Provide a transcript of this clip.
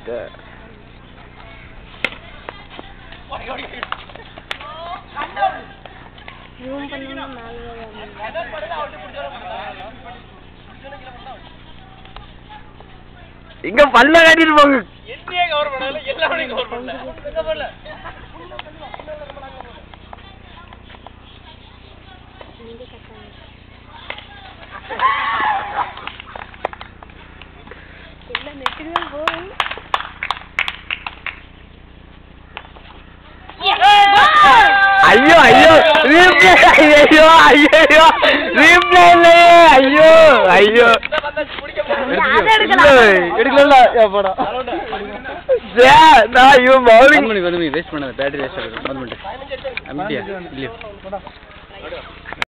சே. Zoom பண்ணா மேலே வரணும். இங்க பல்ல கட்டிட்டு போங்க என்னையே கவர் பண்ணல எல்லாமே கவர் பண்ணல எங்க பண்ணல இங்க கட்டாங்க. எல்லாம் நெட்டுக்கு தான் போகும் ஐயோ ஐயோ ரீப்ளே ஐயோ ஐயோ ரீப்ளே இல்லையே ஐயோ ஐயோ யாரை எடுக்கலாம்? எடுக்கல சே நான் இவன் பவுலிங் மணிக்கு வந்து வேஸ்ட் பண்ணாத பேட்டரி வேஸ்ட் ஆகுது பதினெட்டு அப்படியா இல்லையா